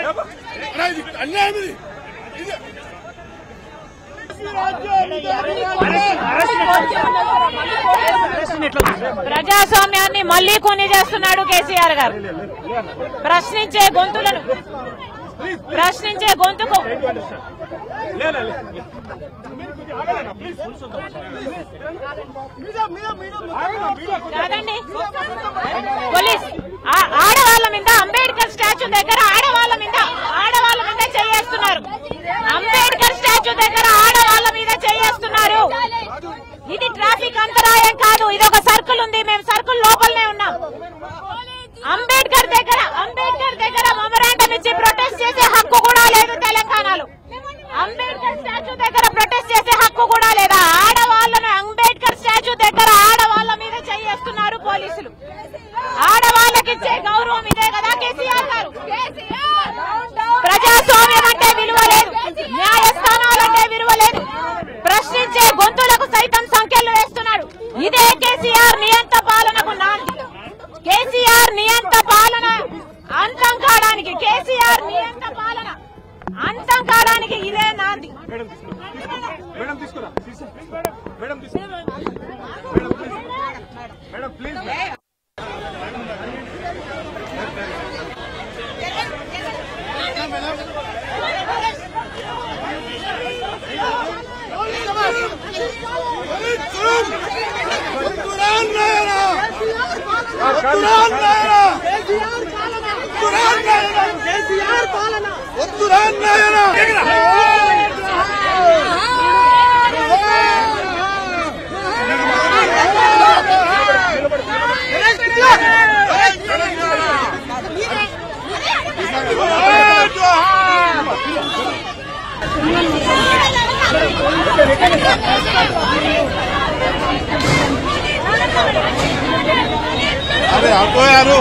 అన్నా, ఇది అన్యాయం ఇది ఇది ప్రజాస్వామ్యాన్ని మళ్లీ కొని చేస్తున్నాడు కేసీఆర్ గారు ప్రశ్నించే గొంతులను ప్రశ్నించే గొంతుకు కాదండి పోలీస్ ఆ- ఆడవాళ్ళ మీద అంబేద్కర్ స్టాచ్యూ దగ్గర ఆడవాళ్ళ మీద ఆడవాళ్ళ మీద చేయేస్తున్నారు అంబేద్కర్ స్టాచ్యూ దగ్గర ఆడవాళ్ళ మీద చేయేస్తున్నారు ఇది ట్రాఫిక్ అంతరాయం కాదు ఇది ఒక సర్కిల్ ఉంది మేము సర్కిల్ లోపలనే ఉన్నాం అంబేద్కర్ దగ్గర అంబేద్కర్ దగ్గర మెమరాండం ఇచ్చి ప్రొటెస్ట్ చేసే హక్కు కూడా లేదు తెలంగాణలో అంబేద్కర్ స్టాచ్యూ దగ్గర ప్రొటెస్ట్ చేసే హక్కు కూడా లేదా ఆడవాళ్ళను అంబేద్కర్ స్టాచ్యూ దగ్గర ఆడవాళ్ళ మీద చేయేస్తున్నారు పోలీసులు ఆడవాళ్ళకి ఇచ్చే గౌరవం ఇదే కదా కేసీఆర్ గారు ప్రజాస్వామ్యం అంటే విలువ లేదు న్యాయస్థానాలంటే విలువ లేదు ప్రశ్నించే గొంతులకు సైతం సంఖ్యలు వేస్తున్నాడు ఇదే కేసీఆర్ నియంత పాలనకు నాంది కేసీఆర్ నియంత పాలన అంతం కావడానికి కేసీఆర్ నియంత పాలన అంతం కావడానికి ఇదే నాంది మేడం తీసుకురా మేడం తీసుకురా మేడం ప్లీజ్ అరే ఆటో యారు